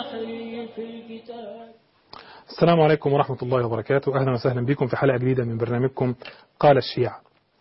البحر في الكتاب السلام عليكم ورحمة الله وبركاته أهلا وسهلا بكم في حلقة جديدة من برنامجكم قال الشيعة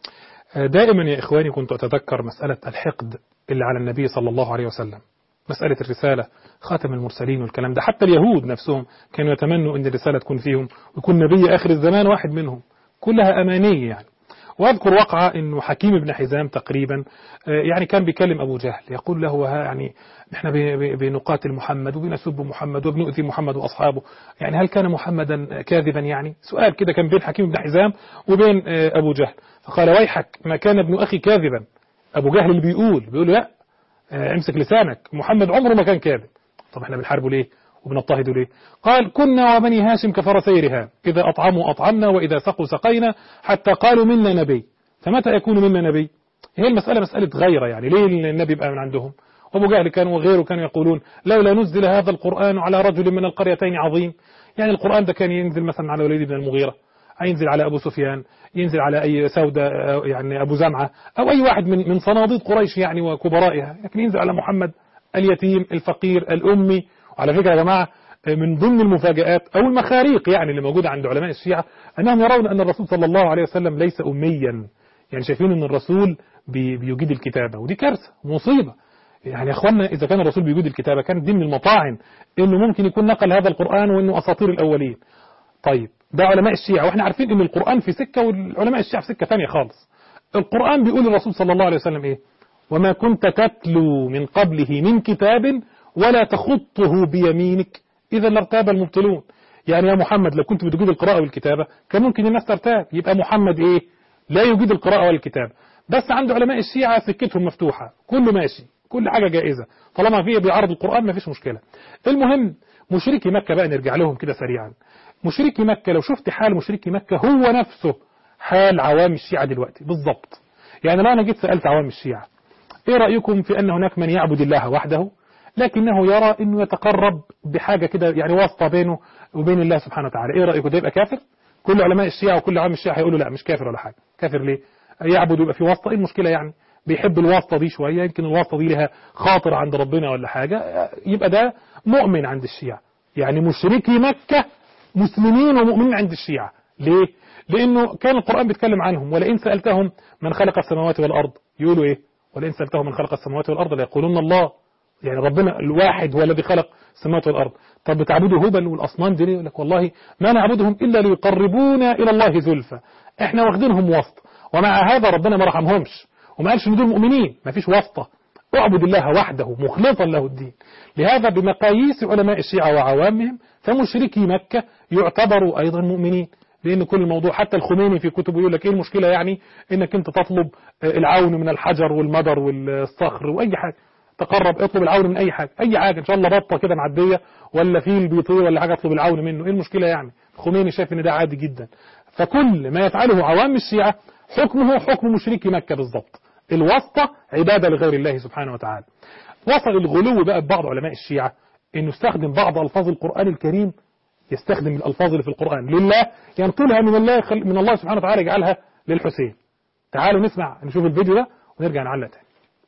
دائما يا إخواني كنت أتذكر مسألة الحقد اللي على النبي صلى الله عليه وسلم مسألة الرسالة خاتم المرسلين والكلام ده حتى اليهود نفسهم كانوا يتمنوا أن الرسالة تكون فيهم ويكون نبي آخر الزمان واحد منهم كلها أمانية يعني واذكر وقعة انه حكيم بن حزام تقريبا يعني كان بيكلم ابو جهل يقول له ها يعني نحن بنقاتل محمد وبنسب محمد وبنؤذي محمد واصحابه يعني هل كان محمدا كاذبا يعني سؤال كده كان بين حكيم بن حزام وبين ابو جهل فقال ويحك ما كان ابن اخي كاذبا ابو جهل اللي بيقول بيقول لا امسك لسانك محمد عمره ما كان كاذب طب احنا بنحاربه ليه وبنضطهدوا ليه قال كنا وبني هاشم كفرسي رهان إذا أطعموا أطعمنا وإذا سقوا سقينا حتى قالوا منا نبي فمتى يكون منا نبي هي المسألة مسألة غيرة يعني ليه النبي يبقى من عندهم وابو جهل كانوا وغيره كانوا يقولون لولا نزل هذا القرآن على رجل من القريتين عظيم يعني القرآن ده كان ينزل مثلا على وليد بن المغيرة ينزل على أبو سفيان ينزل على أي سودة يعني أبو زمعة أو أي واحد من من صناديد قريش يعني وكبرائها لكن ينزل على محمد اليتيم الفقير الأمي وعلى فكرة يا جماعة من ضمن المفاجآت أو المخاريق يعني اللي موجودة عند علماء الشيعة أنهم يرون أن الرسول صلى الله عليه وسلم ليس أميا يعني شايفين أن الرسول بيجيد الكتابة ودي كارثة مصيبة يعني يا أخوانا إذا كان الرسول بيجيد الكتابة كانت دي من المطاعن أنه ممكن يكون نقل هذا القرآن وأنه أساطير الأولين طيب ده علماء الشيعة وإحنا عارفين أن القرآن في سكة والعلماء الشيعة في سكة ثانية خالص القرآن بيقول للرسول صلى الله عليه وسلم إيه وما كنت تتلو من قبله من كتاب ولا تخطه بيمينك إذا لارتاب المبطلون يعني يا محمد لو كنت بتجيد القراءة والكتابة كان ممكن الناس ترتاب يبقى محمد إيه لا يجيد القراءة والكتابة بس عند علماء الشيعة سكتهم مفتوحة كله ماشي كل حاجة جائزة طالما فيه بيعرض القرآن ما فيش مشكلة المهم مشركي مكة بقى نرجع لهم كده سريعا مشركي مكة لو شفت حال مشركي مكة هو نفسه حال عوام الشيعة دلوقتي بالضبط يعني لو أنا جيت سألت عوام الشيعة إيه رأيكم في أن هناك من يعبد الله وحده لكنه يرى أنه يتقرب بحاجة كده يعني واسطة بينه وبين الله سبحانه وتعالى إيه رأيكم ده يبقى كافر كل علماء الشيعة وكل عوام الشيعة هيقولوا لا مش كافر ولا حاجة كافر ليه يعبد ويبقى في واسطة إيه المشكلة يعني بيحب الواسطة دي شوية يمكن الواسطة دي لها خاطر عند ربنا ولا حاجة يبقى ده مؤمن عند الشيعة يعني مشركي مكة مسلمين ومؤمنين عند الشيعة ليه لأنه كان القرآن بيتكلم عنهم ولئن سألتهم من خلق السماوات والأرض يقولوا إيه ولئن سألتهم من خلق السماوات والأرض ليقولون الله يعني ربنا الواحد هو الذي خلق السماوات والأرض طب بتعبدوا هبل والأصنام دي يقول لك والله ما نعبدهم إلا ليقربونا إلى الله زلفى احنا واخدينهم وسط ومع هذا ربنا ما رحمهمش وما قالش ان دول مؤمنين ما فيش واسطة اعبد الله وحده مخلصا له الدين لهذا بمقاييس علماء الشيعة وعوامهم فمشركي مكة يعتبروا أيضا مؤمنين لأن كل الموضوع حتى الخميني في كتبه يقول لك إيه المشكلة يعني إنك أنت تطلب العون من الحجر والمدر والصخر وأي حاجة تقرب اطلب العون من أي حاجة أي حاجة إن شاء الله بطة كده معدية ولا فيل بيطير ولا حاجة اطلب العون منه إيه المشكلة يعني الخميني شايف إن ده عادي جدا فكل ما يفعله عوام الشيعة حكمه حكم مشركي مكة بالضبط الواسطة عبادة لغير الله سبحانه وتعالى وصل الغلو بقى ببعض علماء الشيعة انه استخدم بعض الفاظ القرآن الكريم يستخدم الالفاظ اللي في القرآن لله ينقلها من الله من الله سبحانه وتعالى يجعلها للحسين تعالوا نسمع نشوف الفيديو ده ونرجع نعلق تاني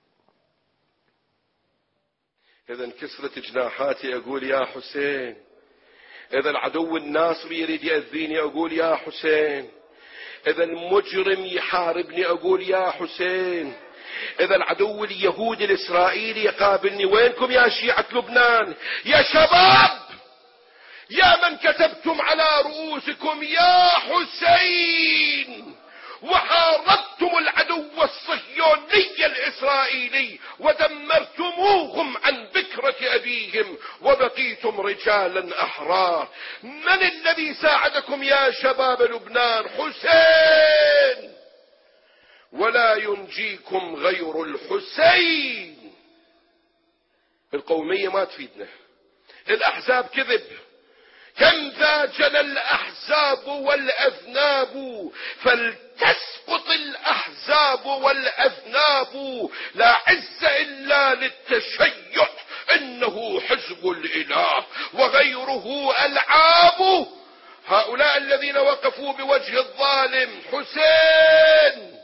إذا انكسرت جناحاتي أقول يا حسين إذا العدو الناصري يريد يأذيني أقول يا حسين إذا المجرم يحاربني أقول يا حسين إذا العدو اليهودي الإسرائيلي يقابلني وينكم يا شيعة لبنان يا شباب يا من كتبتم على رؤوسكم يا حسين وحاربتم العدو الصهيوني الإسرائيلي ودمرتموهم عن بكرة أبيهم وبقيتم رجالا أحرار من الذي ساعدكم يا شباب لبنان حسين ولا ينجيكم غير الحسين القومية ما تفيدنا الأحزاب كذب كم ذا جنى الأحزاب والأذناب فلتسقط الأحزاب والأذناب لا عز إلا للتشيع إنه حزب الإله وغيره ألعاب هؤلاء الذين وقفوا بوجه الظالم حسين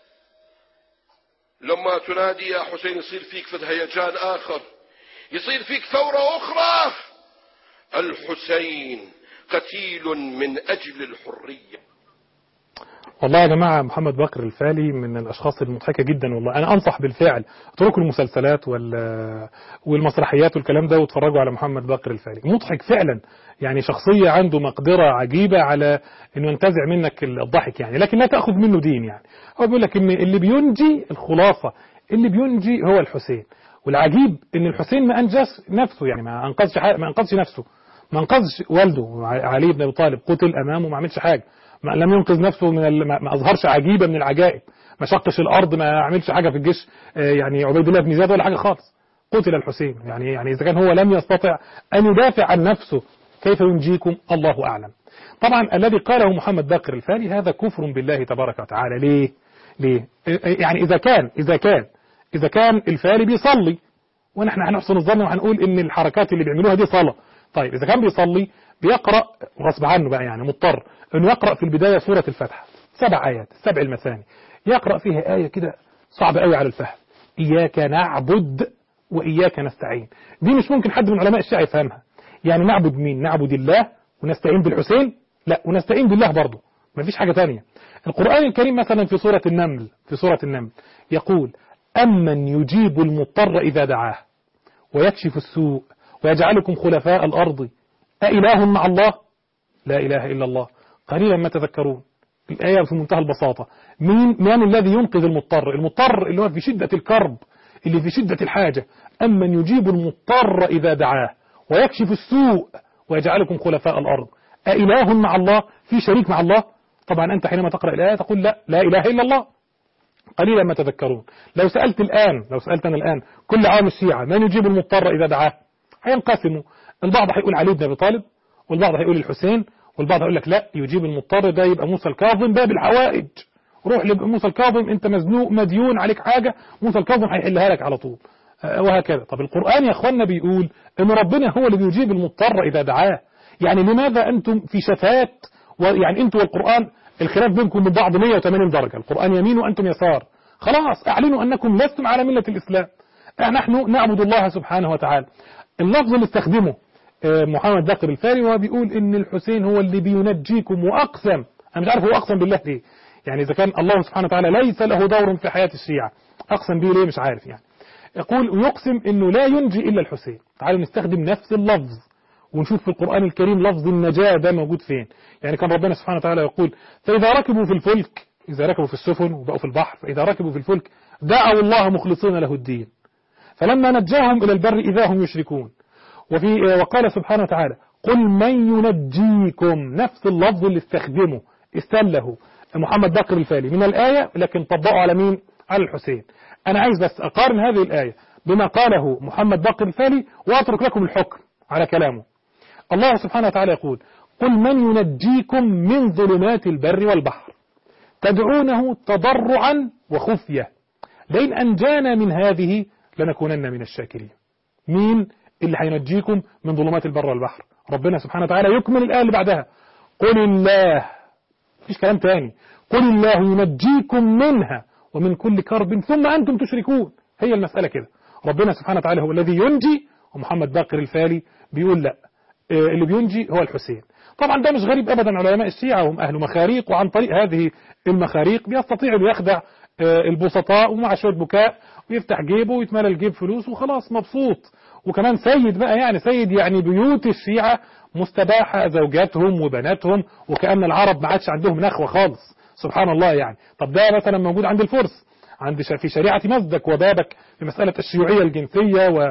لما تنادي يا حسين يصير فيك فد هيجان آخر يصير فيك ثورة أخرى الحسين قتيل من أجل الحرية والله يا جماعة محمد بكر الفالي من الأشخاص المضحكة جدا والله أنا أنصح بالفعل اتركوا المسلسلات وال والمسرحيات والكلام ده واتفرجوا على محمد بكر الفالي مضحك فعلا يعني شخصية عنده مقدرة عجيبة على أنه ينتزع منك الضحك يعني لكن لا تأخذ منه دين يعني هو بيقول لك أن اللي بينجي الخلاصة اللي بينجي هو الحسين والعجيب أن الحسين ما أنجز نفسه يعني ما أنقذش ما أنقذش نفسه ما انقذش والده علي بن ابي طالب قتل امامه ما عملش حاجه ما لم ينقذ نفسه من ال... ما اظهرش عجيبه من العجائب ما شقش الارض ما عملش حاجه في الجيش يعني عبيد الله بن زياد ولا حاجه خالص قتل الحسين يعني يعني اذا كان هو لم يستطع ان يدافع عن نفسه كيف ينجيكم الله اعلم طبعا الذي قاله محمد باقر الفاري هذا كفر بالله تبارك وتعالى ليه ليه يعني اذا كان اذا كان اذا كان الفاري بيصلي ونحن هنحسن الظن وهنقول ان الحركات اللي بيعملوها دي صلاه طيب إذا كان بيصلي بيقرأ غصب عنه بقى يعني مضطر أنه يقرأ في البداية سورة الفتح سبع آيات السبع المثاني يقرأ فيها آية كده صعبة قوي على الفهم إياك نعبد وإياك نستعين دي مش ممكن حد من علماء الشيعة يفهمها يعني نعبد مين نعبد الله ونستعين بالحسين لا ونستعين بالله برضه ما فيش حاجة تانية القرآن الكريم مثلا في سورة النمل في سورة النمل يقول أمن يجيب المضطر إذا دعاه ويكشف السوء ويجعلكم خلفاء الأرض أإله مع الله لا إله إلا الله قليلا ما تذكرون الآية في منتهى البساطة مين, من الذي ينقذ المضطر المضطر اللي هو في شدة الكرب اللي في شدة الحاجة أمن يجيب المضطر إذا دعاه ويكشف السوء ويجعلكم خلفاء الأرض أإله مع الله في شريك مع الله طبعا أنت حينما تقرأ الآية تقول لا لا إله إلا الله قليلا ما تذكرون لو سألت الآن لو سألتنا الآن كل عام الشيعة من يجيب المضطر إذا دعاه هينقسموا البعض هيقول علي بن ابي طالب والبعض هيقول الحسين والبعض هيقول لك لا يجيب المضطر ده يبقى موسى الكاظم باب الحوائج روح لموسى الكاظم انت مزنوق مديون عليك حاجة موسى الكاظم هيحلها لك على طول وهكذا طب القرآن يا اخوانا بيقول ان ربنا هو اللي بيجيب المضطر اذا دعاه يعني لماذا انتم في شتات يعني انتم والقرآن الخلاف بينكم من بعض 180 درجة القرآن يمين وانتم يسار خلاص اعلنوا انكم لستم على ملة الاسلام نحن نعبد الله سبحانه وتعالى اللفظ اللي استخدمه محمد باقر الفاري وهو بيقول ان الحسين هو اللي بينجيكم واقسم انا مش عارف هو اقسم بالله ليه يعني اذا كان الله سبحانه وتعالى ليس له دور في حياة الشيعة اقسم به ليه مش عارف يعني يقول ويقسم انه لا ينجي الا الحسين تعالوا نستخدم نفس اللفظ ونشوف في القرآن الكريم لفظ النجاة ده موجود فين يعني كان ربنا سبحانه وتعالى يقول فإذا ركبوا في الفلك إذا ركبوا في السفن وبقوا في البحر فإذا ركبوا في الفلك دعوا الله مخلصين له الدين فلما نجاهم إلى البر إذا هم يشركون وفي وقال سبحانه وتعالى قل من ينجيكم نفس اللفظ اللي استخدمه استله محمد بكر الفالي من الآية لكن طبقه على مين على الحسين أنا عايز بس أقارن هذه الآية بما قاله محمد بكر الفالي وأترك لكم الحكم على كلامه الله سبحانه وتعالى يقول قل من ينجيكم من ظلمات البر والبحر تدعونه تضرعا وخفية لئن أنجانا من هذه لنكونن من الشاكرين مين اللي هينجيكم من ظلمات البر والبحر ربنا سبحانه وتعالى يكمل الآية اللي بعدها قل الله مفيش كلام تاني قل الله ينجيكم منها ومن كل كرب ثم أنتم تشركون هي المسألة كده ربنا سبحانه وتعالى هو الذي ينجي ومحمد باقر الفالي بيقول لا اللي بينجي هو الحسين طبعا ده مش غريب أبدا علماء الشيعة وهم أهل مخاريق وعن طريق هذه المخاريق بيستطيع أن يخدع البسطاء ومع شوية بكاء ويفتح جيبه ويتملى الجيب فلوس وخلاص مبسوط وكمان سيد بقى يعني سيد يعني بيوت الشيعة مستباحة زوجاتهم وبناتهم وكأن العرب ما عادش عندهم نخوة خالص سبحان الله يعني طب ده مثلا موجود عند الفرس عند في شريعة مزدك وبابك في مسألة الشيوعية الجنسية و...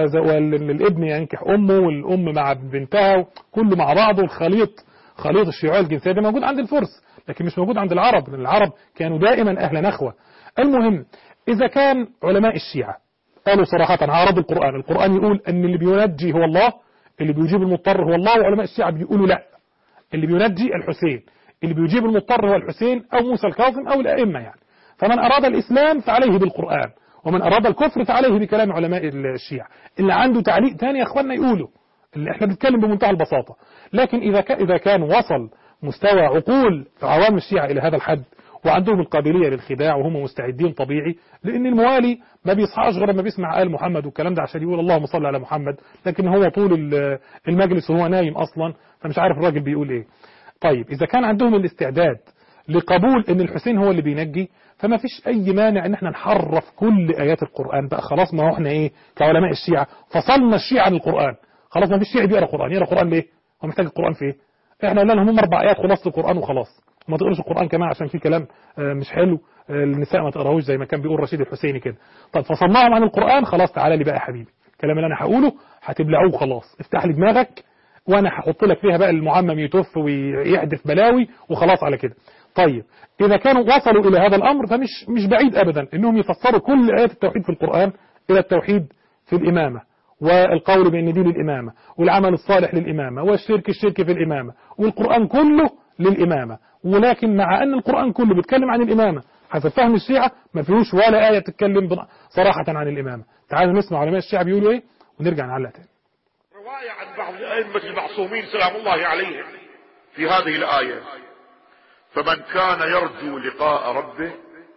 والابن ينكح أمه والأم مع بنتها كله مع بعضه الخليط خليط الشيوعية الجنسية ده موجود عند الفرس لكن مش موجود عند العرب لأن العرب كانوا دائما أهل نخوة المهم إذا كان علماء الشيعة قالوا صراحة عارضوا القرآن القرآن يقول أن اللي بينجي هو الله اللي بيجيب المضطر هو الله وعلماء الشيعة بيقولوا لا اللي بينجي الحسين اللي بيجيب المضطر هو الحسين أو موسى الكاظم أو الأئمة يعني فمن أراد الإسلام فعليه بالقرآن ومن أراد الكفر فعليه بكلام علماء الشيعة اللي عنده تعليق تاني يا أخوانا يقوله اللي احنا بنتكلم بمنتهى البساطة لكن إذا كان, إذا كان وصل مستوى عقول عوام الشيعة إلى هذا الحد وعندهم القابلية للخداع وهم مستعدين طبيعي لأن الموالي ما بيصحاش غير لما بيسمع آل محمد والكلام ده عشان يقول اللهم صل على محمد لكن هو طول ال- المجلس وهو نايم أصلا فمش عارف الراجل بيقول إيه طيب إذا كان عندهم الاستعداد لقبول ان الحسين هو اللي بينجي فما فيش اي مانع ان احنا نحرف كل ايات القرآن بقى خلاص ما هو احنا ايه كعلماء الشيعة فصلنا الشيعة عن القرآن خلاص ما فيش شيعي بيقرا قرآن يقرا قرآن ليه هو محتاج القرآن في ايه احنا قلنا لهم هم اربع ايات خلاصة القرآن وخلاص وما تقروش القرآن كمان عشان في كلام آه، مش حلو آه، النساء ما تقراهوش زي ما كان بيقول رشيد الحسيني كده طب فصلناهم عن القرآن خلاص تعالى لي بقى يا حبيبي الكلام اللي انا هقوله هتبلعوه خلاص افتح لي دماغك وانا هحط لك فيها بقى المعمم يتف ويحدث بلاوي وخلاص على كده طيب اذا كانوا وصلوا الى هذا الامر فمش مش بعيد ابدا انهم يفسروا كل ايات التوحيد في القران الى التوحيد في الامامه والقول بان دين الامامه والعمل الصالح للامامه والشرك الشرك في الامامه والقران كله للامامه ولكن مع ان القران كله بيتكلم عن الامامه حسب فهم الشيعه ما فيهوش ولا ايه تتكلم بن- صراحه عن الامامه تعالوا نسمع علماء الشيعه بيقولوا ايه ونرجع نعلق تاني رواية عن بعض أئمة المعصومين سلام الله عليهم في هذه الآية فمن كان يرجو لقاء ربه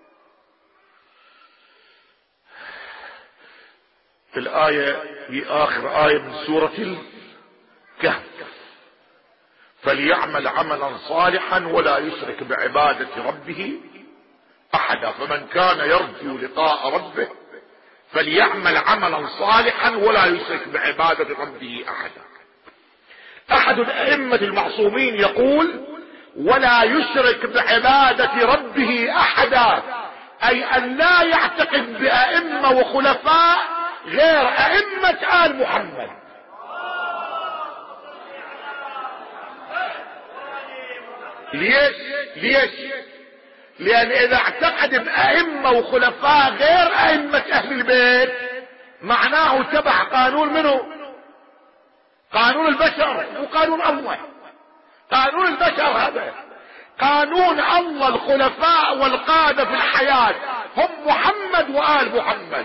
في الآية في آخر آية من سورة الكهف فليعمل عملا صالحا ولا يشرك بعبادة ربه أحدا فمن كان يرجو لقاء ربه فليعمل عملا صالحا ولا يشرك بعبادة ربه أحدا أحد الأئمة المعصومين يقول ولا يشرك بعبادة ربه أحدا أي أن لا يعتقد بأئمة وخلفاء غير أئمة آل محمد ليش ليش لأن إذا اعتقد بأئمة وخلفاء غير أئمة أهل البيت معناه تبع قانون منه قانون البشر مو قانون الله قانون البشر هذا قانون الله الخلفاء والقادة في الحياة هم محمد وآل محمد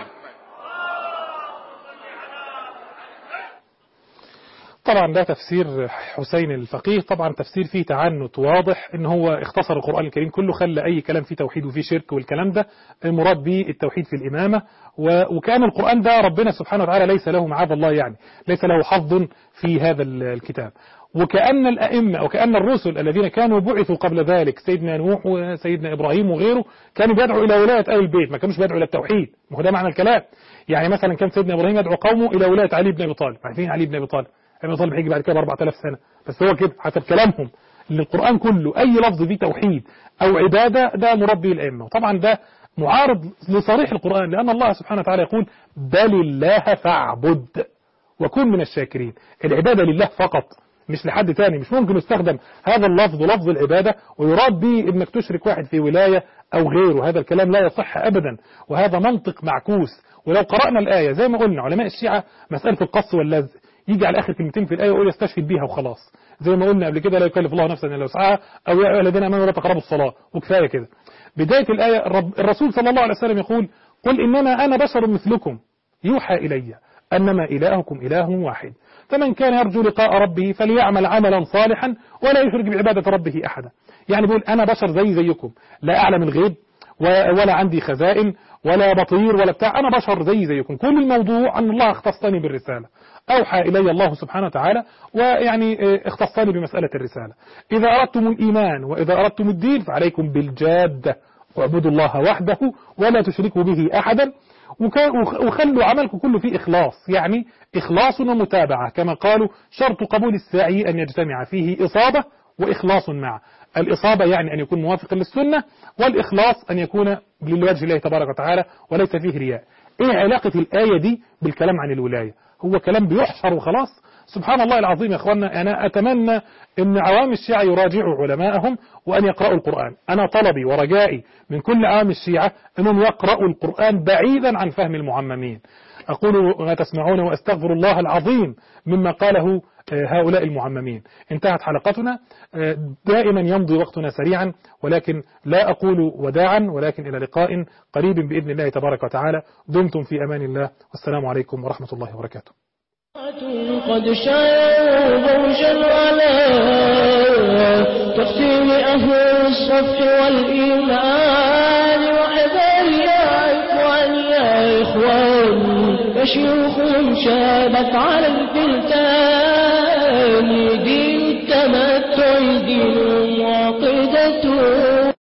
طبعا ده تفسير حسين الفقيه طبعا تفسير فيه تعنت واضح ان هو اختصر القرآن الكريم كله خلى اي كلام فيه توحيد وفيه شرك والكلام ده المراد به التوحيد في الامامة و- وكان القرآن ده ربنا سبحانه وتعالى ليس له معاذ الله يعني ليس له حظ في هذا ال- الكتاب وكأن الأئمة وكأن الرسل الذين كانوا بعثوا قبل ذلك سيدنا نوح وسيدنا إبراهيم وغيره كانوا بيدعوا إلى ولاية آل البيت ما كانوش بيدعوا إلى التوحيد ما هو ده معنى الكلام يعني مثلا كان سيدنا إبراهيم يدعو قومه إلى ولاية علي بن أبي طالب عارفين علي بن أبي طالب علي بن أبي طالب هيجي بعد كده ب 4000 سنة بس هو كده حسب كلامهم ان القرآن كله أي لفظ فيه توحيد أو عبادة ده مراد به الأئمة وطبعا ده معارض لصريح القرآن لأن الله سبحانه وتعالى يقول بل الله فاعبد وكن من الشاكرين العبادة لله فقط مش لحد تاني مش ممكن يستخدم هذا اللفظ لفظ العبادة ويراد به انك تشرك واحد في ولاية او غيره هذا الكلام لا يصح ابدا وهذا منطق معكوس ولو قرأنا الآية زي ما قلنا علماء الشيعة مسألة القص واللزق يجي على آخر كلمتين في الآية ويقول يستشهد بيها وخلاص زي ما قلنا قبل كده لا يكلف الله نفسا إلا وسعها أو يا أيها الذين آمنوا لا تقربوا الصلاة وكفاية كده بداية الآية الرب الرسول صلى الله عليه وسلم يقول قل إنما أنا بشر مثلكم يوحى إلي أنما إلهكم إله واحد فمن كان يرجو لقاء ربه فليعمل عملا صالحا ولا يشرك بعبادة ربه أحدا يعني بيقول أنا بشر زي زيكم لا أعلم الغيب و- ولا عندي خزائن ولا بطير ولا بتاع أنا بشر زي زيكم كل الموضوع أن الله اختصني بالرسالة أوحى إلي الله سبحانه وتعالى ويعني اه، اختصني بمسألة الرسالة إذا أردتم الإيمان وإذا أردتم الدين فعليكم بالجادة واعبدوا الله وحده ولا تشركوا به أحدا وك- وخ- وخلوا عملكم كله فيه إخلاص يعني إخلاص ومتابعة كما قالوا شرط قبول الساعي أن يجتمع فيه إصابة وإخلاص معه الإصابة يعني أن يكون موافقا للسنة والإخلاص أن يكون لوجه الله تبارك وتعالى وليس فيه رياء إيه علاقة الآية دي بالكلام عن الولاية هو كلام بيحشر وخلاص سبحان الله العظيم يا أخوانا أنا أتمنى أن عوام الشيعة يراجعوا علماءهم وأن يقرأوا القرآن أنا طلبي ورجائي من كل عوام الشيعة أنهم يقرأوا القرآن بعيدا عن فهم المعممين أقول ما تسمعون وأستغفر الله العظيم مما قاله آه، هؤلاء المعممين انتهت حلقتنا آه، دائما يمضي وقتنا سريعا ولكن لا أقول وداعا ولكن إلى لقاء قريب بإذن الله تبارك وتعالى دمتم في أمان الله والسلام عليكم ورحمة الله وبركاته قد شايعوا بوشا على تقسيم أهل الصف والإيمان وحذاري يا إخوان يا إخوان فشيوخ شابت على البلدان دين التمتع دين وعقيدته